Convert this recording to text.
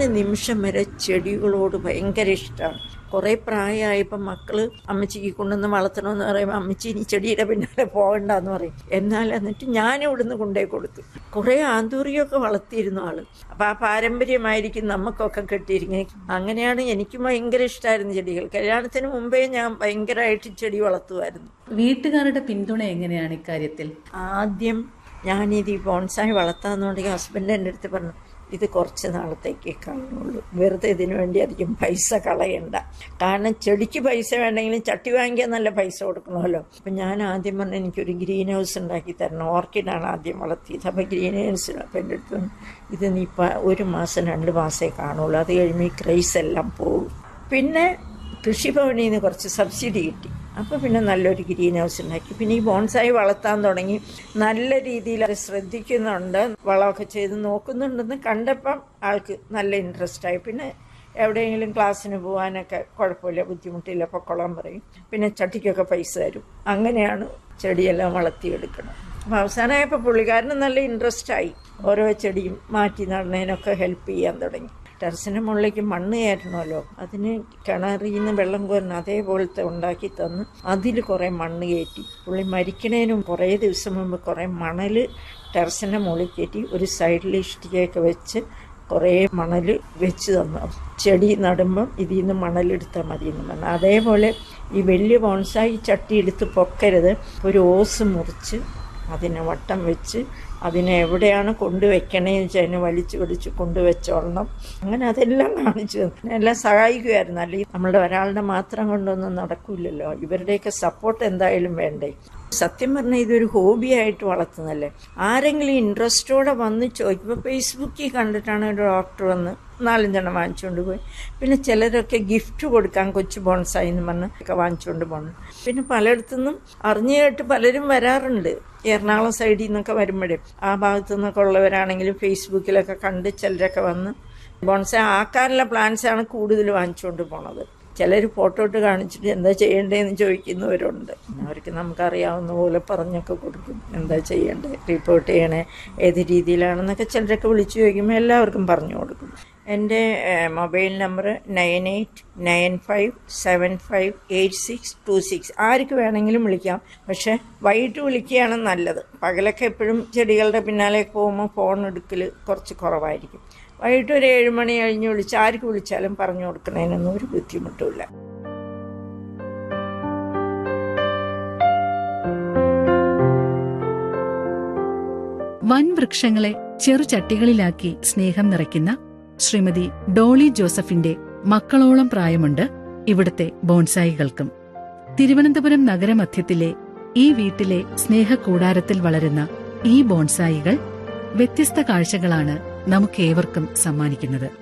അവസാന നിമിഷം വരെ ചെടികളോട് ഭയങ്കര ഇഷ്ടമാണ് കുറേ പ്രായമായപ്പോൾ മക്കള് അമ്മച്ചിക്ക് കൊണ്ടുവന്ന് വളർത്തണമെന്ന് പറയുമ്പോൾ അമ്മച്ചി ഇനി ചെടിയുടെ പിന്നാലെ പോകണ്ടെന്ന് പറയും എന്നാൽ എന്നിട്ട് ഞാൻ ഇവിടുന്ന് കൊണ്ടേ കൊടുത്തു കുറേ ആന്തൂറിയൊക്കെ വളർത്തിയിരുന്നു ആള് അപ്പം ആ പാരമ്പര്യമായിരിക്കും നമുക്കൊക്കെ കെട്ടിയിരിക്കുന്നത് അങ്ങനെയാണ് എനിക്കും ഭയങ്കര ഇഷ്ടമായിരുന്നു ചെടികൾ കല്യാണത്തിന് മുമ്പേ ഞാൻ ഭയങ്കരമായിട്ട് ചെടി വളർത്തുമായിരുന്നു വീട്ടുകാരുടെ പിന്തുണ എങ്ങനെയാണ് ഇക്കാര്യത്തിൽ ആദ്യം ഞാനിത് ഈ ബോൺസായി വളർത്താന്നുണ്ടെങ്കിൽ ഹസ്ബൻഡ് എൻ്റെ അടുത്ത് പറഞ്ഞു ഇത് കുറച്ച് നാളത്തേക്ക് കാണുള്ളൂ വെറുതെ ഇതിനു വേണ്ടി അധികം പൈസ കളയണ്ട കാരണം ചെടിക്ക് പൈസ വേണ്ടെങ്കിലും ചട്ടി വാങ്ങിക്കാൻ നല്ല പൈസ കൊടുക്കണമല്ലോ അപ്പം ഞാൻ ആദ്യം പറഞ്ഞു എനിക്കൊരു ഗ്രീൻ ഹൗസ് ഉണ്ടാക്കി തരണം ഓർക്കിഡാണ് ആദ്യം വളർത്തിയത് അപ്പോൾ ഗ്രീൻ ഹൗസ് അപ്പം എൻ്റെ അടുത്ത് പറഞ്ഞു, ഇത് നീ ഇപ്പം ഒരു മാസം രണ്ട് മാസമേ കാണുള്ളൂ അത് കഴിയുമ്പോൾ ഈ ക്രൈസ് എല്ലാം പോകും പിന്നെ കൃഷിഭവനിൽ നിന്ന് കുറച്ച് സബ്സിഡി കിട്ടി അപ്പോൾ പിന്നെ നല്ലൊരു ഗ്രീൻ ഹൗസ് ഉണ്ടാക്കി പിന്നെ ഈ ബോൺസായി വളർത്താൻ തുടങ്ങി നല്ല രീതിയിൽ അത് ശ്രദ്ധിക്കുന്നുണ്ട് വളമൊക്കെ ചെയ്ത് നോക്കുന്നുണ്ടെന്ന് കണ്ടപ്പം ആൾക്ക് നല്ല ഇൻട്രസ്റ്റ് ആയി പിന്നെ എവിടെയെങ്കിലും ക്ലാസ്സിന് പോകാനൊക്കെ കുഴപ്പമില്ല ബുദ്ധിമുട്ടില്ല പൊക്കോളാൻ പറയും പിന്നെ ചട്ടിക്കൊക്കെ പൈസ തരും അങ്ങനെയാണ് ചെടിയെല്ലാം വളർത്തിയെടുക്കണം അപ്പം അവസാനമായപ്പോൾ പുള്ളിക്കാരന് നല്ല ഇൻട്രസ്റ്റ് ആയി ഓരോ ചെടിയും മാറ്റി നടന്നതിനൊക്കെ ഹെൽപ്പ് ചെയ്യാൻ തുടങ്ങി ടെറസിൻ്റെ മുകളിലേക്ക് മണ്ണ് കയറ്റണമല്ലോ അതിന് കിണറിൽ നിന്ന് വെള്ളം കോരണം അതേപോലത്തെ ഉണ്ടാക്കി തന്ന് അതിൽ കുറേ മണ്ണ് കയറ്റി പുള്ളി മരിക്കണേനും കുറേ ദിവസം മുമ്പ് കുറേ മണൽ ടെറസിൻ്റെ മുകളിൽ കയറ്റി ഒരു സൈഡിൽ ഇഷ്ടികയൊക്കെ വെച്ച് കുറേ മണൽ വെച്ച് തന്നു ചെടി നടുമ്പം ഇതിൽ നിന്ന് മണലെടുത്താൽ മതി എന്ന് പറഞ്ഞു അതേപോലെ ഈ വലിയ ബോൺസായി ചട്ടി എടുത്ത് പൊക്കരുത് ഒരു ഓസ് മുറിച്ച് അതിനെ വട്ടം വെച്ച് അതിനെ എവിടെയാണ് കൊണ്ടുവയ്ക്കണേന്ന് വെച്ചാൽ അതിനെ വലിച്ചു വലിച്ച് കൊണ്ടുവച്ചോളണം അങ്ങനെ അതെല്ലാം കാണിച്ചു തന്നു. എല്ലാം സഹായിക്കുമായിരുന്നു അല്ലെങ്കിൽ നമ്മളുടെ ഒരാളുടെ മാത്രം കൊണ്ടൊന്നും നടക്കില്ലല്ലോ ഇവരുടെയൊക്കെ സപ്പോർട്ട് എന്തായാലും വേണ്ടേ സത്യം പറഞ്ഞാൽ ഇതൊരു ഹോബിയായിട്ട് വളർത്തുന്നല്ലേ ആരെങ്കിലും ഇൻട്രസ്റ്റോടെ വന്ന് ചോദിക്കും ഇപ്പോൾ ഫേസ്ബുക്കിൽ കണ്ടിട്ടാണ് ഒരു ഡോക്ടർ വന്ന് നാലഞ്ചെണ്ണം വാങ്ങിച്ചുകൊണ്ട് പോയി പിന്നെ ചിലരൊക്കെ ഗിഫ്റ്റ് കൊടുക്കാൻ കൊച്ചു ബോൺസായി എന്ന് പറഞ്ഞ് ഒക്കെ വാങ്ങിച്ചുകൊണ്ട് പോകണം പിന്നെ പലയിടത്തുനിന്നും അറിഞ്ഞു കേട്ട് പലരും വരാറുണ്ട് എറണാകുളം സൈഡിൽ നിന്നൊക്കെ വരുമ്പോഴേ ആ ഭാഗത്തു നിന്നൊക്കെ ഉള്ളവരാണെങ്കിലും ഫേസ്ബുക്കിലൊക്കെ കണ്ട് ചിലരൊക്കെ വന്ന് ബോൺസായി ആക്കാനുള്ള പ്ലാൻസാണ് കൂടുതൽ വാങ്ങിച്ചുകൊണ്ട് പോണത് ചിലർ ഫോട്ടോ ഇട്ട് കാണിച്ചിട്ട് എന്താ ചെയ്യേണ്ടതെന്ന് ചോദിക്കുന്നവരുണ്ട് അവർക്ക് നമുക്കറിയാവുന്ന പോലെ പറഞ്ഞൊക്കെ കൊടുക്കും എന്താ ചെയ്യേണ്ടത് റിപ്പോർട്ട് ചെയ്യണേ ഏത് രീതിയിലാണെന്നൊക്കെ ചിലരൊക്കെ വിളിച്ചു ചോദിക്കുമ്പോൾ എല്ലാവർക്കും പറഞ്ഞു കൊടുക്കും എൻ്റെ mobile number nine eight nine five seven five eight six two six ആർക്ക് വേണമെങ്കിലും വിളിക്കാം പക്ഷേ വൈകിട്ട് വിളിക്കുകയാണ് നല്ലത് പകലൊക്കെ എപ്പോഴും ചെടികളുടെ പിന്നാലെ പോകുമ്പോൾ ഫോൺ എടുക്കൽ കുറച്ച് കുറവായിരിക്കും വൈകിട്ട് ഒരു ഏഴ് മണി കഴിഞ്ഞ് വിളിച്ച് ആർക്ക് വിളിച്ചാലും പറഞ്ഞു കൊടുക്കുന്നതിനൊന്നും ഒരു ബുദ്ധിമുട്ടുമില്ല വൻ വൃക്ഷങ്ങളെ ചെറുചട്ടികളിലാക്കി സ്നേഹം നിറയ്ക്കുന്ന ശ്രീമതി ഡോളി ജോസഫിന്റെ മക്കളോളം പ്രായമുണ്ട് ഇവിടുത്തെ ബോൺസായികൾക്കും തിരുവനന്തപുരം നഗരമധ്യത്തിലെ ഈ വീട്ടിലെ സ്നേഹകൂടാരത്തിൽ വളരുന്ന ഈ ബോൺസായികൾ വ്യത്യസ്ത കാഴ്ചകളാണ് നമുക്കേവർക്കും സമ്മാനിക്കുന്നത്